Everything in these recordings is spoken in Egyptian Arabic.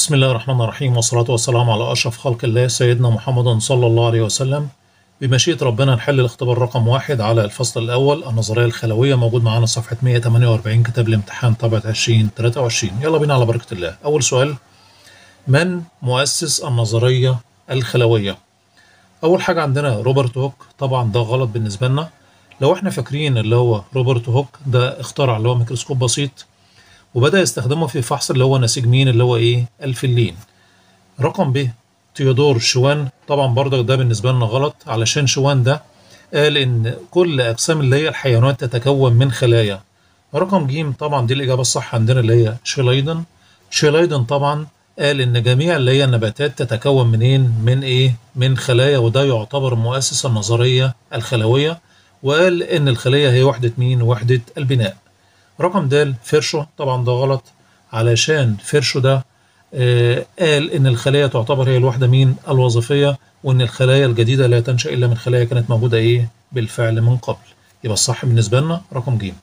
بسم الله الرحمن الرحيم والصلاة والسلام على أشرف خلق الله سيدنا محمد صلى الله عليه وسلم بمشيئة ربنا نحل الاختبار رقم واحد على الفصل الأول النظرية الخلوية موجود معانا صفحة 148 كتاب الامتحان طبعة 2023 يلا بينا على بركة الله أول سؤال من مؤسس النظرية الخلوية أول حاجة عندنا روبرت هوك طبعا ده غلط بالنسبة لنا لو احنا فاكرين اللي هو روبرت هوك ده اخترع اللي هو ميكروسكوب بسيط وبدأ يستخدمه في فحص اللي هو نسيج مين اللي هو ايه الفلين رقم ب تيودور شوان طبعا برضك ده بالنسبة لنا غلط علشان شوان ده قال ان كل اجسام اللي هي الحيوانات تتكون من خلايا رقم ج طبعا دي الاجابة الصح عندنا اللي هي شيلايدن شيلايدن طبعا قال ان جميع اللي هي النباتات تتكون منين من ايه من خلايا وده يعتبر مؤسس النظرية الخلوية وقال ان الخلية هي وحدة مين وحدة البناء رقم د فيرشو طبعا ده غلط علشان فيرشو ده آه قال ان الخلايا تعتبر هي الوحده مين الوظيفيه وان الخلايا الجديده لا تنشا الا من خلايا كانت موجوده ايه بالفعل من قبل يبقى الصح بالنسبه لنا رقم ج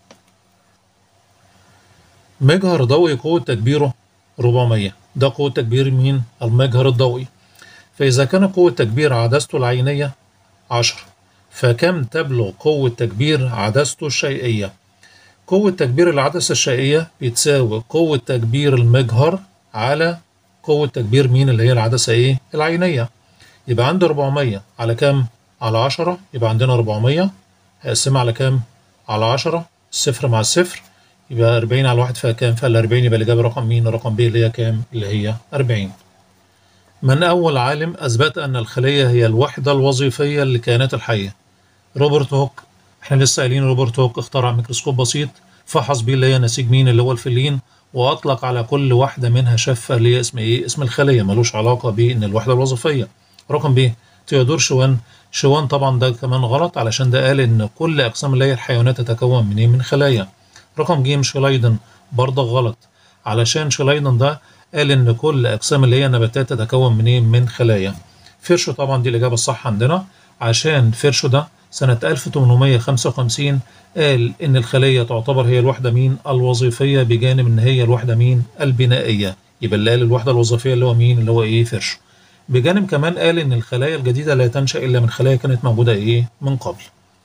مجهر ضوئي قوه تكبيره 400 ده قوه تكبير مين المجهر الضوئي فاذا كان قوه تكبير عدسته العينيه 10 فكم تبلغ قوه تكبير عدسته الشيئيه قوة تكبير العدسة الشيئية بتساوي قوة تكبير المجهر على قوة تكبير مين اللي هي العدسة ايه؟ العينية. يبقى عندي 400 على كام؟ على 10 يبقى عندنا 400 هقسمها على كام؟ على 10 الصفر مع الصفر يبقى 40 على واحد فيها كام؟ فال 40 يبقى الإجابة رقم مين؟ رقم ب اللي هي كام؟ اللي هي 40. من أول عالم أثبت أن الخلية هي الوحدة الوظيفية للكائنات الحية؟ روبرت هوك احنا لسه قايلين روبرت هوك اخترع ميكروسكوب بسيط فحص بيه اللي هي نسيج مين اللي هو الفلين واطلق على كل واحده منها شفه اللي هي اسم ايه اسم الخليه ملوش علاقه بان الوحده الوظيفيه رقم ب تيودور شوان شوان طبعا ده كمان غلط علشان ده قال ان كل اقسام اللي هي الحيوانات تتكون من ايه من خلايا رقم ج شلايدن برضه غلط علشان شلايدن ده قال ان كل اقسام اللي هي النباتات تتكون من ايه من خلايا فيرشو طبعا دي الاجابه الصح عندنا عشان فيرشو ده سنة 1855 قال إن الخلية تعتبر هي الوحدة مين الوظيفية بجانب إن هي الوحدة مين البنائية يبقى اللي قال الوحدة الوظيفية اللي هو مين اللي هو إيه فيرشو بجانب كمان قال إن الخلايا الجديدة لا تنشأ إلا من خلايا كانت موجودة إيه من قبل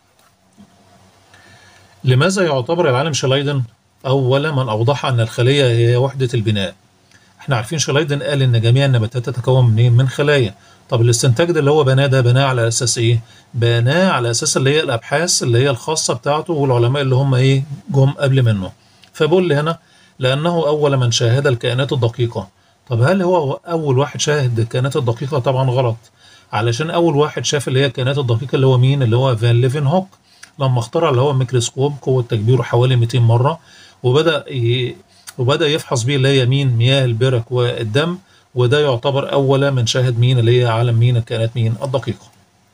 لماذا يعتبر العالم شلايدن أول من أوضح أن الخلية هي وحدة البناء احنا عارفين شلايدن قال إن جميع النباتات تتكون منين من خلايا طب الاستنتاج ده اللي هو بناه ده بناه على اساس ايه؟ بناه على اساس اللي هي الابحاث اللي هي الخاصه بتاعته والعلماء اللي هم ايه؟ جم قبل منه. فبقول لي هنا لانه اول من شاهد الكائنات الدقيقه. طب هل هو اول واحد شاهد الكائنات الدقيقه؟ طبعا غلط. علشان اول واحد شاف اللي هي الكائنات الدقيقه اللي هو مين؟ اللي هو فان ليفن هوك. لما اخترع اللي هو ميكروسكوب قوه تكبيره حوالي 200 مره وبدا ي... وبدا يفحص بيه اللي هي مين؟ مياه البرك والدم وده يعتبر أول من شاهد مين اللي هي عالم مين الكائنات مين الدقيقة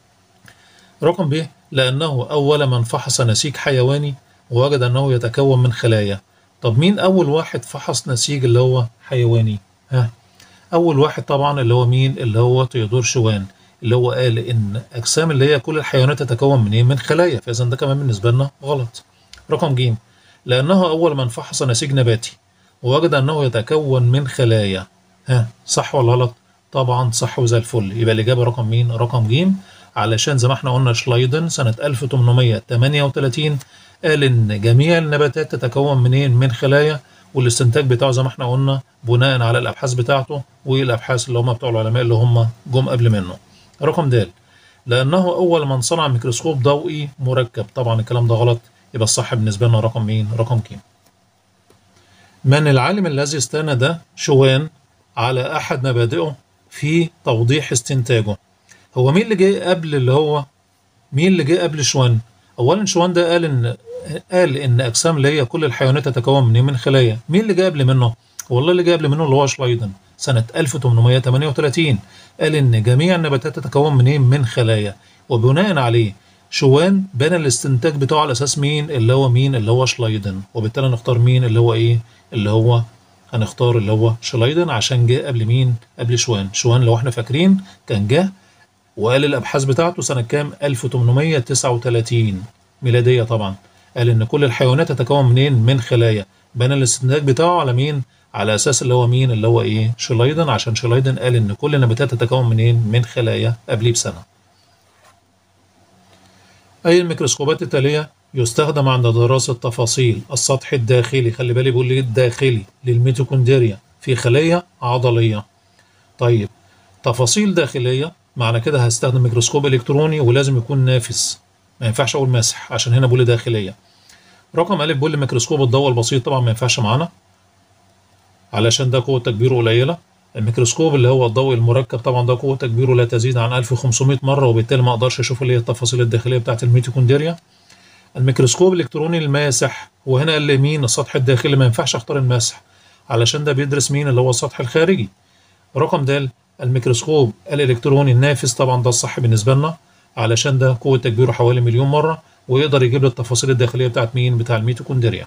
رقم ب لأنه أول من فحص نسيج حيواني ووجد أنه يتكون من خلايا طب مين أول واحد فحص نسيج اللي هو حيواني ها أول واحد طبعا اللي هو مين اللي هو تيودور شوان اللي هو قال إن أجسام اللي هي كل الحيوانات تتكون من إيه من خلايا فإذا ده كمان بالنسبة لنا غلط رقم ج لأنه أول من فحص نسيج نباتي ووجد أنه يتكون من خلايا ها صح ولا غلط؟ طبعا صح وزي الفل يبقى الإجابة رقم مين؟ رقم ج علشان زي ما احنا قلنا شلايدن سنة 1838 قال إن جميع النباتات تتكون منين؟ من خلايا والاستنتاج بتاعه زي ما احنا قلنا بناء على الأبحاث بتاعته والأبحاث اللي هم بتوع العلماء اللي هم جم قبل منه. رقم د لأنه أول من صنع ميكروسكوب ضوئي مركب طبعا الكلام ده غلط يبقى الصح بالنسبة لنا رقم مين؟ رقم ك. من العالم الذي استند شوان على احد مبادئه في توضيح استنتاجه هو مين اللي جه قبل اللي هو مين اللي جه قبل شوان اولا شوان ده قال ان قال ان اجسام اللي هي كل الحيوانات تتكون من من خلايا مين اللي جه قبل منه والله اللي جه قبل منه اللي هو شلايدن سنة 1838 قال ان جميع النباتات تتكون من ايه من خلايا وبناء عليه شوان بنى الاستنتاج بتاعه على اساس مين اللي هو مين اللي هو شلايدن وبالتالي نختار مين اللي هو ايه اللي هو هنختار اللي هو شلايدن عشان جه قبل مين؟ قبل شوان، شوان لو احنا فاكرين كان جه وقال الابحاث بتاعته سنه كام؟ 1839 ميلاديه طبعا. قال ان كل الحيوانات تتكون منين من خلايا بنى الاستنتاج بتاعه على مين على اساس اللي هو مين اللي هو ايه شلايدن عشان شلايدن قال ان كل النباتات تتكون منين من خلايا قبليه بسنه اي الميكروسكوبات التاليه يستخدم عند دراسه تفاصيل السطح الداخلي خلي بالي بيقول لي الداخلي للميتوكوندريا في خليه عضليه طيب تفاصيل داخليه معنى كده هستخدم ميكروسكوب الكتروني ولازم يكون نافذ ما ينفعش اقول مسح عشان هنا بقول داخليه رقم الف بقول ميكروسكوب الضوء البسيط طبعا ما ينفعش معانا علشان ده قوه تكبيره قليله الميكروسكوب اللي هو الضوء المركب طبعا ده قوه تكبيره لا تزيد عن 1500 مره وبالتالي ما اقدرش اشوف اللي هي التفاصيل الداخليه بتاعه الميتوكوندريا الميكروسكوب الالكتروني الماسح وهنا قال لي مين السطح الداخلي ما ينفعش اختار المسح علشان ده بيدرس مين اللي هو السطح الخارجي رقم د الميكروسكوب الالكتروني النافذ طبعا ده الصح بالنسبه لنا علشان ده قوه تكبيره حوالي مليون مره ويقدر يجيب لي التفاصيل الداخليه بتاعت مين بتاع الميتوكوندريا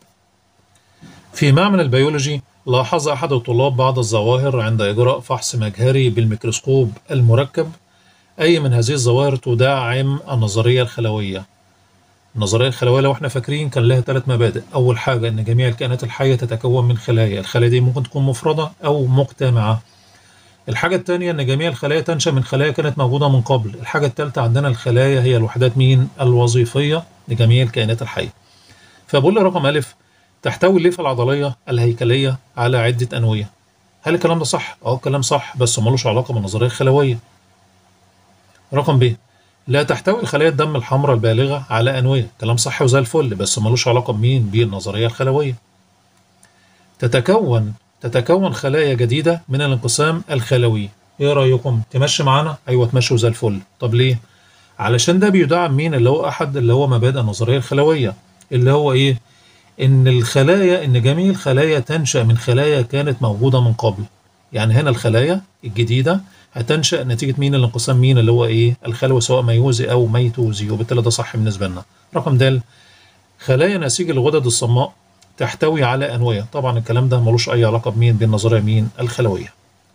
في معمل البيولوجي لاحظ احد الطلاب بعض الظواهر عند اجراء فحص مجهري بالميكروسكوب المركب اي من هذه الظواهر تدعم النظريه الخلويه النظريه الخلويه لو احنا فاكرين كان لها ثلاث مبادئ اول حاجه ان جميع الكائنات الحيه تتكون من خلايا الخلايا دي ممكن تكون مفرده او مجتمعه الحاجة الثانية إن جميع الخلايا تنشأ من خلايا كانت موجودة من قبل، الحاجة الثالثة عندنا الخلايا هي الوحدات مين؟ الوظيفية لجميع الكائنات الحية. فبقول لي رقم ألف تحتوي الليفة العضلية الهيكلية على عدة أنوية. هل الكلام ده صح؟ أه الكلام صح بس ملوش علاقة بالنظرية الخلوية. رقم ب لا تحتوي خلايا الدم الحمراء البالغة على أنوية، كلام صح وزي الفل بس ملوش علاقة بمين؟ بالنظرية الخلوية. تتكون تتكون خلايا جديدة من الانقسام الخلوي ايه رأيكم تمشي معانا ايوه تمشي زي الفل طب ليه علشان ده بيدعم مين اللي هو احد اللي هو مبادئ النظرية الخلوية اللي هو ايه ان الخلايا ان جميع الخلايا تنشأ من خلايا كانت موجودة من قبل يعني هنا الخلايا الجديدة هتنشأ نتيجة مين الانقسام مين اللي هو ايه الخلوي سواء ميوزي او ميتوزي وبالتالي ده صح بالنسبة لنا رقم د خلايا نسيج الغدد الصماء تحتوي على أنوية طبعا الكلام ده ملوش أي علاقة بمين بالنظرية مين الخلوية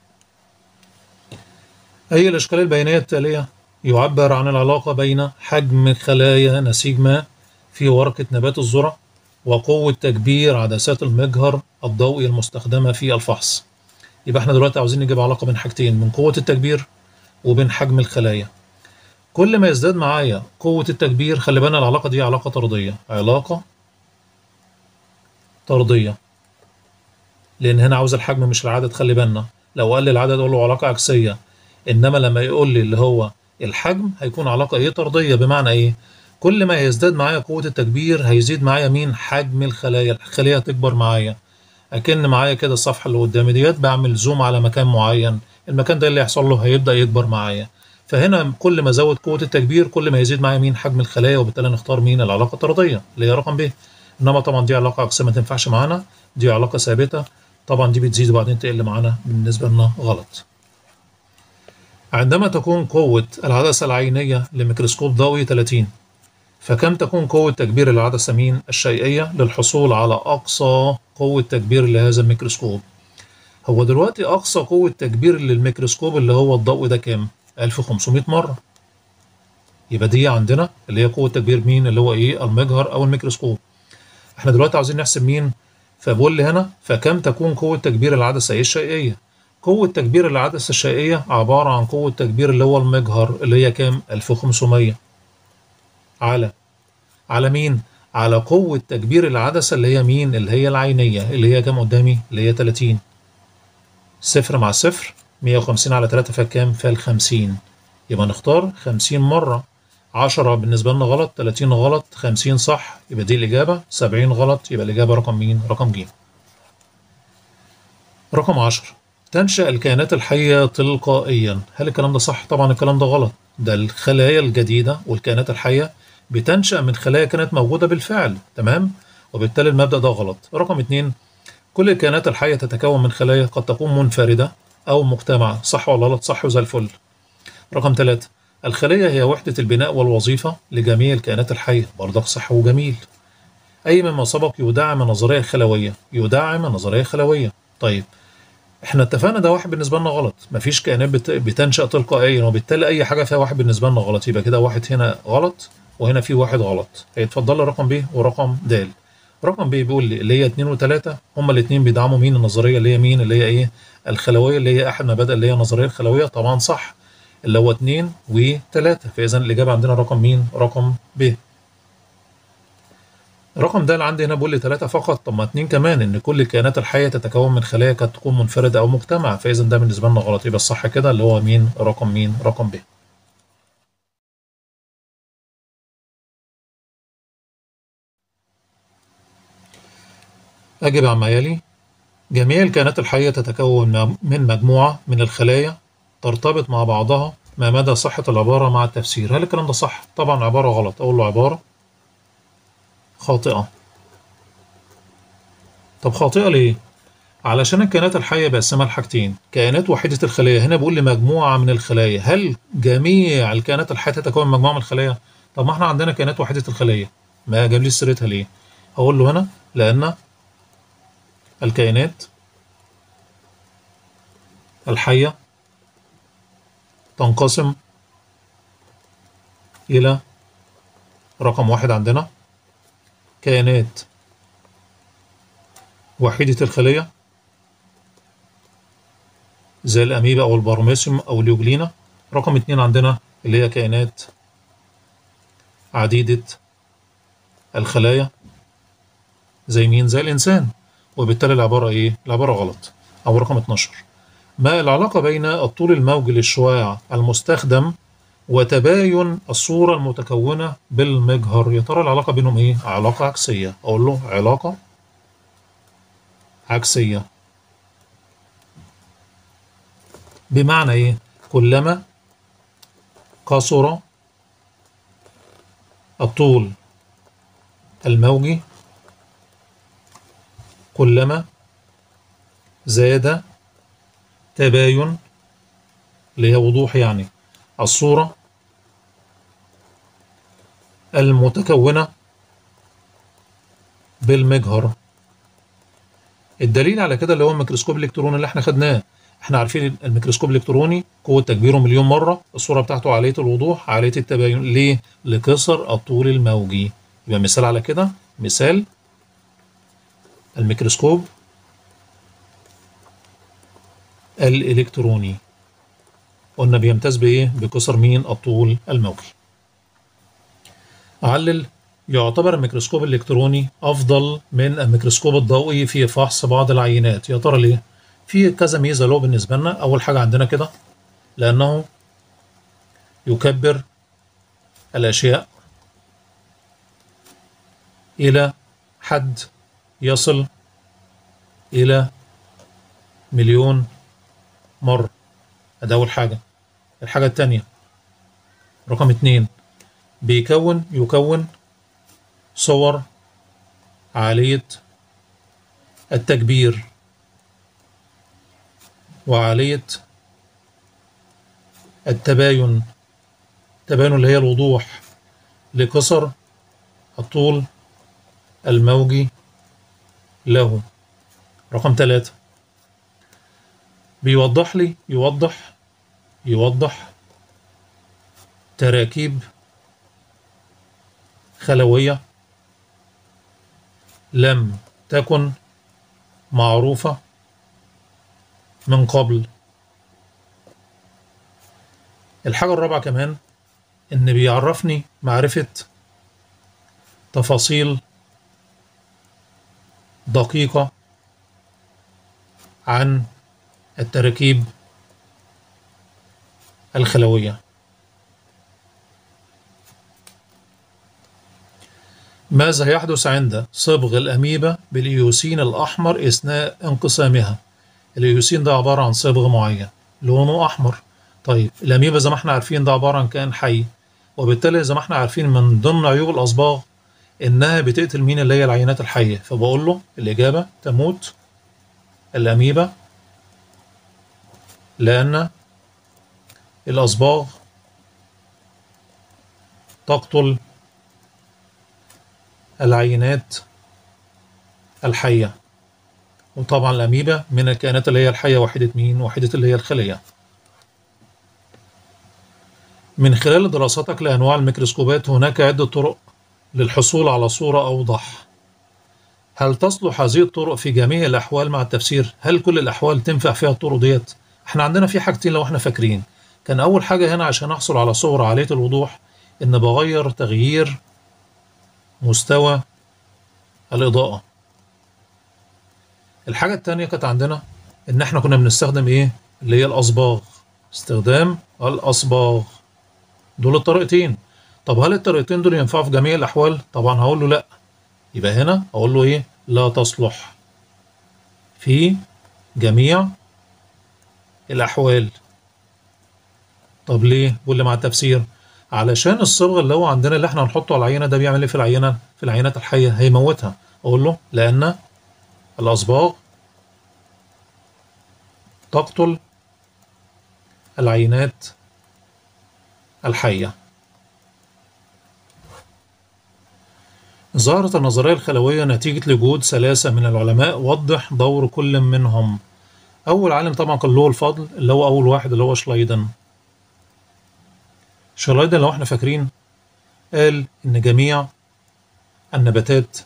أي الأشكال البيانية التالية يعبر عن العلاقة بين حجم خلايا نسيج ما في ورقة نبات الذرة وقوة تكبير عدسات المجهر الضوئي المستخدمة في الفحص يبقى احنا دلوقتي عاوزين نجيب علاقة بين حاجتين من قوة التكبير وبين حجم الخلايا كل ما يزداد معايا قوة التكبير خلي بالنا العلاقة دي علاقة طردية علاقة طردية لأن هنا عاوز الحجم مش العدد خلي بالنا لو قال لي العدد أقول له علاقة عكسية إنما لما يقول لي اللي هو الحجم هيكون علاقة إيه طردية بمعنى إيه كل ما يزداد معايا قوة التكبير هيزيد معايا مين حجم الخلايا الخلية تكبر معايا أكن معايا كده الصفحة اللي قدامي ديت بعمل زوم على مكان معين المكان ده اللي يحصل له هيبدأ يكبر معايا فهنا كل ما زود قوة التكبير كل ما يزيد معايا مين حجم الخلايا وبالتالي نختار مين العلاقة الطردية اللي هي رقم ب انما طبعا دي علاقه عكسيه ما تنفعش معانا دي علاقه ثابته طبعا دي بتزيد وبعدين تقل معانا بالنسبه لنا غلط عندما تكون قوة العدسة العينية لميكروسكوب ضوئي 30 فكم تكون قوة تكبير العدسة مين الشيئية للحصول على أقصى قوة تكبير لهذا الميكروسكوب هو دلوقتي أقصى قوة تكبير للميكروسكوب اللي هو الضوء ده كام 1500 مرة يبقى دي عندنا اللي هي قوة تكبير مين اللي هو إيه المجهر أو الميكروسكوب احنا دلوقتي عاوزين نحسب مين فبقول لي هنا فكم تكون قوة تكبير العدسة ايه الشيئية قوة تكبير العدسة الشيئية عبارة عن قوة تكبير اللي هو المجهر اللي هي كام 1500 على على مين على قوة تكبير العدسة اللي هي مين اللي هي العينية اللي هي كام قدامي اللي هي 30 صفر مع صفر 150 على 3 فكام فالخمسين يبقى نختار 50 مرة 10 بالنسبة لنا غلط 30 غلط 50 صح يبقى دي الإجابة 70 غلط يبقى الإجابة رقم مين؟ رقم ج رقم 10 تنشأ الكائنات الحية تلقائيا هل الكلام ده صح؟ طبعا الكلام ده غلط ده الخلايا الجديدة والكائنات الحية بتنشأ من خلايا كانت موجودة بالفعل تمام؟ وبالتالي المبدأ ده غلط رقم 2 كل الكائنات الحية تتكون من خلايا قد تكون منفردة أو مجتمعة صح ولا غلط صح وزي الفل رقم 3 الخلية هي وحدة البناء والوظيفة لجميع الكائنات الحية برضك صح وجميل أي مما سبق يدعم النظرية الخلوية يدعم النظرية الخلوية طيب احنا اتفقنا ده واحد بالنسبة لنا غلط مفيش كائنات بت... بتنشأ تلقائيا وبالتالي أي حاجة فيها واحد بالنسبة لنا غلط يبقى كده واحد هنا غلط وهنا في واحد غلط هيتفضل لي رقم ب ورقم د رقم ب بيقول لي اللي هي 2 و3 هما الاثنين بيدعموا مين النظريه اللي هي مين اللي هي ايه الخلويه اللي هي احد مبادئ اللي هي النظريه الخلويه طبعا صح اللي هو 2 و3 فاذا الاجابه عندنا رقم مين رقم ب الرقم ده اللي عندي هنا بيقول لي 3 فقط طب ما 2 كمان ان كل الكائنات الحيه تتكون من خلايا قد تكون منفرده او مجتمع فاذا ده بالنسبه لنا غلط يبقى الصح كده اللي هو مين رقم مين رقم ب أجب عما يلي جميع الكائنات الحية تتكون من مجموعة من الخلايا ترتبط مع بعضها ما مدى صحة العبارة مع التفسير هل الكلام ده صح؟ طبعا عبارة غلط أقول له عبارة خاطئة طب خاطئة ليه؟ علشان الكائنات الحية بقسمها لحاجتين كائنات وحيدة الخلايا هنا بيقول لي مجموعة من الخلايا هل جميع الكائنات الحية تتكون من مجموعة من الخلايا؟ طب ما احنا عندنا كائنات وحيدة الخلية ما جاب لي سيرتها ليه؟ هقول له هنا لأن الكائنات الحية تنقسم إلى رقم واحد عندنا كائنات وحيدة الخلية زي الأميبا أو البارميسيوم أو اليوجلينا رقم اتنين عندنا اللي هي كائنات عديدة الخلايا زي مين زي الإنسان وبالتالي العبارة إيه؟ العبارة غلط أو رقم 12 ما العلاقة بين الطول الموجي للشعاع المستخدم وتباين الصورة المتكونة بالمجهر يا ترى العلاقة بينهم إيه؟ علاقة عكسية أقول له علاقة عكسية بمعنى إيه؟ كلما قصر الطول الموجي كلما زاد تباين اللي هي وضوح يعني الصورة المتكونة بالمجهر الدليل على كده اللي هو الميكروسكوب الالكتروني اللي احنا خدناه احنا عارفين الميكروسكوب الالكتروني قوة تكبيره مليون مرة الصورة بتاعته عالية الوضوح عالية التباين ليه؟ لكسر الطول الموجي يبقى مثال على كده مثال الميكروسكوب الإلكتروني قلنا بيمتاز بإيه؟ بكسر مين؟ الطول الموجي. أعلل يعتبر الميكروسكوب الإلكتروني أفضل من الميكروسكوب الضوئي في فحص بعض العينات، يا ترى ليه؟ في كذا ميزة له بالنسبة لنا، أول حاجة عندنا كده لأنه يكبر الأشياء إلى حد يصل إلى مليون مرة ده أول حاجة الحاجة التانية رقم اتنين بيكون يكون صور عالية التكبير وعالية التباين التباين اللي هي الوضوح لكسر الطول الموجي له رقم ثلاثة بيوضح لي يوضح يوضح تراكيب خلوية لم تكن معروفة من قبل الحاجة الرابعة كمان إن بيعرفني معرفة تفاصيل دقيقة عن التراكيب الخلوية ماذا يحدث عند صبغ الأميبا بالإيوسين الأحمر أثناء انقسامها الإيوسين ده عبارة عن صبغ معين لونه أحمر طيب الأميبا زي ما احنا عارفين ده عبارة عن كائن حي وبالتالي زي ما احنا عارفين من ضمن عيوب الأصباغ إنها بتقتل مين اللي هي العينات الحية فبقول له الإجابة تموت الأميبا لأن الأصباغ تقتل العينات الحية وطبعا الأميبا من الكائنات اللي هي الحية وحيدة مين؟ وحيدة اللي هي الخلية من خلال دراستك لأنواع الميكروسكوبات هناك عدة طرق للحصول على صورة أوضح هل تصلح هذه الطرق في جميع الأحوال مع التفسير؟ هل كل الأحوال تنفع فيها الطرق ديت؟ احنا عندنا في حاجتين لو احنا فاكرين كان أول حاجة هنا عشان أحصل على صورة عالية الوضوح إن بغير تغيير مستوى الإضاءة الحاجة التانية كانت عندنا إن إحنا كنا بنستخدم إيه؟ اللي هي الأصباغ استخدام الأصباغ دول الطريقتين طب هل الطريقتين دول ينفعوا في جميع الأحوال؟ طبعا هقول له لأ يبقى هنا أقول له إيه؟ لا تصلح في جميع الأحوال طب ليه؟ واللي مع التفسير علشان الصبغ اللي هو عندنا اللي احنا هنحطه على العينة ده بيعمل ايه في العينة؟ في العينات الحية هيموتها أقول له لأن الأصباغ تقتل العينات الحية ظهرت النظرية الخلوية نتيجة لجهود ثلاثة من العلماء وضح دور كل منهم أول عالم طبعا كان له الفضل اللي هو أول واحد اللي هو شلايدن شلايدن لو احنا فاكرين قال إن جميع النباتات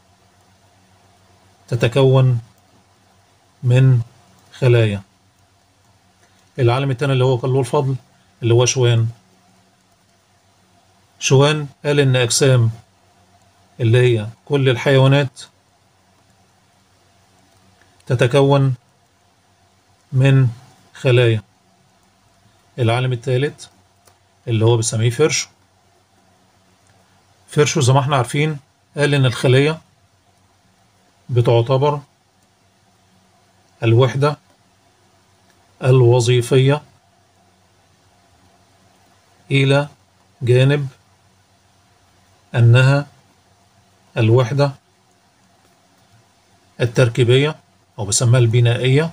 تتكون من خلايا العالم التاني اللي هو كان له الفضل اللي هو شوان شوان قال إن أجسام اللي هي كل الحيوانات تتكون من خلايا العالم الثالث اللي هو بنسميه فرشو فرشو زي ما احنا عارفين قال ان الخلية بتعتبر الوحدة الوظيفية إلى جانب أنها الوحدة التركيبية أو بسميها البنائية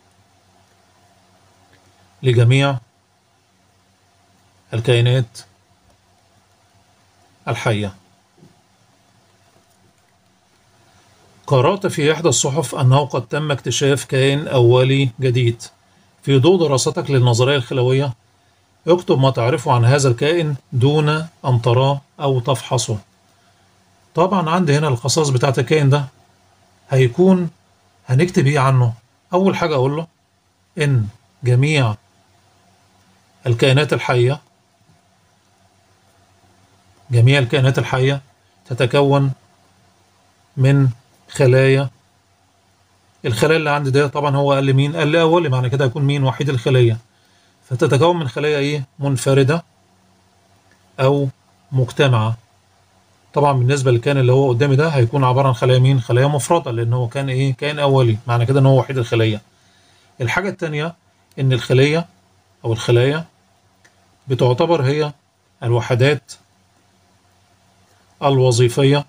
لجميع الكائنات الحية قرأت في إحدى الصحف أنه قد تم اكتشاف كائن أولي جديد في ضوء دراستك للنظرية الخلوية اكتب ما تعرفه عن هذا الكائن دون أن تراه أو تفحصه طبعا عندي هنا الخصائص بتاعت الكائن ده هيكون هنكتب ايه عنه اول حاجة اقول له ان جميع الكائنات الحية جميع الكائنات الحية تتكون من خلايا الخلايا اللي عندي ده طبعا هو قال لي مين قال لي اولي معنى كده هيكون مين وحيد الخلية فتتكون من خلايا ايه منفردة او مجتمعة طبعا بالنسبه للكائن اللي هو قدامي ده هيكون عباره عن خلايا مين خلايا مفرده لان هو كان ايه كائن اولي معنى كده ان هو وحيد الخليه الحاجه الثانيه ان الخليه او الخلايا بتعتبر هي الوحدات الوظيفيه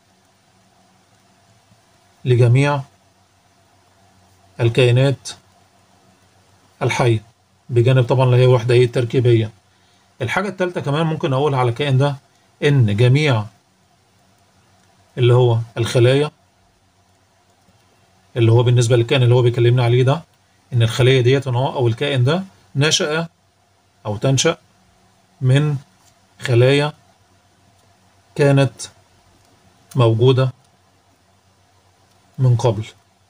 لجميع الكائنات الحيه بجانب طبعا اللي هي وحده ايه تركيبيه الحاجه الثالثه كمان ممكن اقولها على الكائن ده ان جميع اللي هو الخلايا اللي هو بالنسبة للكائن اللي هو بيكلمنا عليه ده إن الخلية ديت أو الكائن ده نشأ أو تنشأ من خلايا كانت موجودة من قبل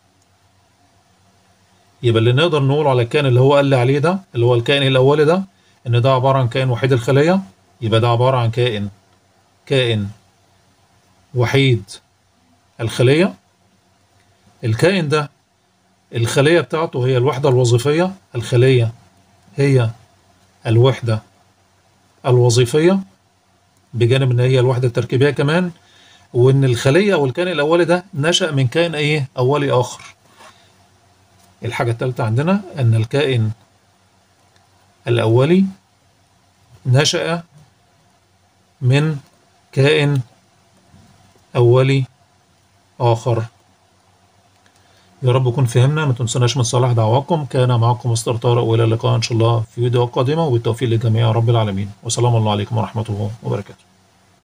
يبقى اللي نقدر نقول على الكائن اللي هو قال لي عليه ده اللي هو الكائن الأولي ده إن ده عبارة عن كائن وحيد الخلية يبقى ده عبارة عن كائن كائن وحيد الخلية الكائن ده الخلية بتاعته هي الوحدة الوظيفية الخلية هي الوحدة الوظيفية بجانب ان هي الوحدة التركيبية كمان وان الخلية او الكائن الاولي ده نشأ من كائن ايه اولي اخر الحاجة الثالثة عندنا ان الكائن الاولي نشأ من كائن أولي آخر يا رب نكون فهمنا ما تنسوناش من صلاح دعواكم كان معكم مستر طارق وإلى اللقاء إن شاء الله في فيديو قادمة وبالتوفيق للجميع رب العالمين وسلام الله عليكم ورحمة الله وبركاته